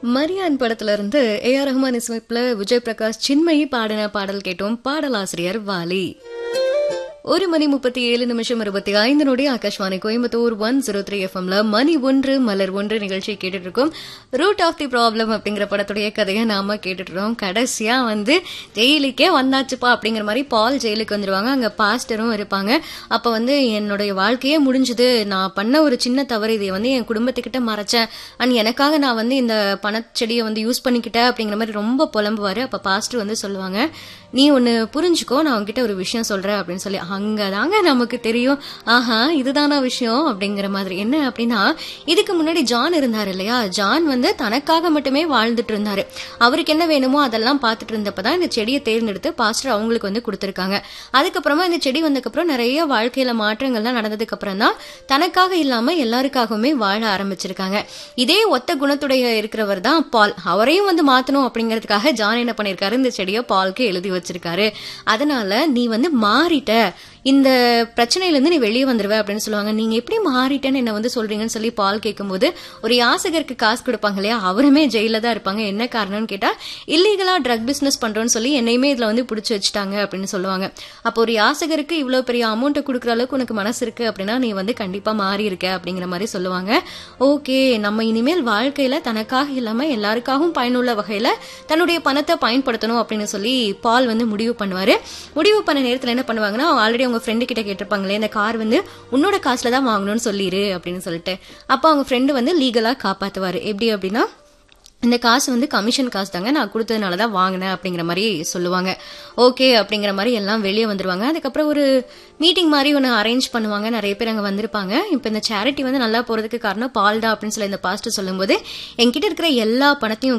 மரியான் படத்துல இருந்து A R Rahman இசைப்பில் விஜய் பிரகாஷ் சின்மயி பாடின பாடல் கேட்டோம் பாடலாசிரியர் வாலி ஒரு மணி முப்பத்தி ஏழு நிமிஷம் இருபத்தி ஐந்து நொடி Akashvani Coimbatore one zero three எஃப்எம்ல மணி ஒன்று மலர் ஒன்று நிகழ்ச்சி கேட்டுட்டு இருக்கோம் ரூட் ஆஃப் தி ப்ராப்ளம் அப்படிங்கிற படத்துடைய கதையை நாம கேட்டுட்டு இருக்கோம் கடைசியா வந்து ஜெயிலுக்கே வந்தாச்சுப்பா அப்படிங்கிற மாதிரி பால் ஜெயிலுக்கு வந்துருவாங்க அங்க பாஸ்டரும் இருப்பாங்க அப்ப வந்து என்னுடைய வாழ்க்கையே முடிஞ்சது நான் பண்ண ஒரு சின்ன தவறு இதை வந்து என் குடும்பத்துக்கிட்ட மறைச்சேன் அண்ட் எனக்காக நான் வந்து இந்த பணச்செடியை வந்து யூஸ் பண்ணிக்கிட்டேன் அப்படிங்கிற மாதிரி ரொம்ப புலம்புவாரு அப்ப பாஸ்டர் வந்து சொல்லுவாங்க நீ ஒன்னு புரிஞ்சுக்கோ நான் உன்கிட்ட ஒரு விஷயம் சொல்றேன் அப்படின்னு சொல்லி அங்கதாங்க நமக்கு தெரியும் ஆஹா இதுதானா விஷயம் அப்படிங்கிற மாதிரி என்ன அப்படின்னா இதுக்கு முன்னாடி ஜான் இருந்தாரு இல்லையா ஜான் வந்து தனக்காக மட்டுமே வாழ்ந்துட்டு இருந்தாரு அவருக்கு என்ன வேணுமோ அதெல்லாம் பார்த்துட்டு இருந்தப்பதான் இந்த செடியை தேர்ந்தெடுத்து பாஸ்டர் அவங்களுக்கு வந்து கொடுத்துருக்காங்க அதுக்கப்புறமா இந்த செடி வந்ததுக்கப்புறம் நிறைய வாழ்க்கையில மாற்றங்கள்லாம் நடந்ததுக்கு அப்புறம் தான் தனக்காக இல்லாம எல்லாருக்காகவுமே வாழ ஆரம்பிச்சிருக்காங்க இதே ஒத்த குணத்துடைய இருக்கிறவர் தான் பால் அவரையும் வந்து மாத்தணும் அப்படிங்கிறதுக்காக ஜான் என்ன பண்ணிருக்காரு இந்த செடியை பால்க்கு எழுதி வச்சிருக்காரு அதனால நீ வந்து மாறிட்ட இந்த பிரச்சனையில இருந்து நீ வெளியே வந்துருவ அப்படின்னு சொல்லுவாங்க நீங்க எப்படி மாறிட்டேன்னு என்ன வந்து சொல்றீங்கன்னு சொல்லி பால் கேட்கும்போது ஒரு யாசகருக்கு காசு கொடுப்பாங்க இல்லையா அவருமே ஜெயில தான் இருப்பாங்க என்ன காரணம்னு கேட்டா இல்லீகலா ட்ரக் பிசினஸ் பண்றோம்னு சொல்லி என்னையுமே இதுல வந்து பிடிச்சி வச்சுட்டாங்க அப்படின்னு சொல்லுவாங்க அப்போ ஒரு யாசகருக்கு இவ்வளவு பெரிய அமௌண்ட் கொடுக்குற அளவுக்கு உனக்கு மனசு இருக்கு அப்படின்னா நீ வந்து கண்டிப்பா மாறி இருக்க அப்படிங்கிற மாதிரி சொல்லுவாங்க ஓகே நம்ம இனிமேல் வாழ்க்கையில தனக்காக இல்லாம எல்லாருக்காகவும் பயனுள்ள வகையில தன்னுடைய பணத்தை பயன்படுத்தணும் அப்படின்னு சொல்லி பால் வந்து முடிவு பண்ணுவாரு முடிவு பண்ண நேரத்துல என்ன பண்ணுவாங்கன்னா ஆல்ரெடி அவங்க ஃப்ரெண்டு கிட்ட கேட்டிருப்பாங்களே இந்த கார் வந்து உன்னோட காசுல தான் வாங்கணும்னு சொல்லிடு அப்படின்னு சொல்லிட்டு அப்போ அவங்க ஃப்ரெண்டு வந்து லீகலா காப்பாத்துவாரு எப்படி அப்படின்னா இந்த காசு வந்து கமிஷன் காசு தாங்க நான் கொடுத்ததுனால தான் வாங்கினேன் அப்படிங்கிற மாதிரி சொல்லுவாங்க ஓகே அப்படிங்கிற மாதிரி எல்லாம் வெளியே வந்துருவாங்க அதுக்கப்புறம் ஒரு மீட்டிங் மாதிரி ஒன்று அரேஞ்ச் பண்ணுவாங்க நிறைய பேர் அங்கே வந்திருப்பாங்க இப்போ இந்த சேரிட்டி வந்து நல்லா போகிறதுக்கு காரணம் பால்டா அப்படின்னு சொல்லி இந்த பாஸ்டர் சொல்லும்போது என்கிட்ட இருக்கிற எல்லா பணத்தையும்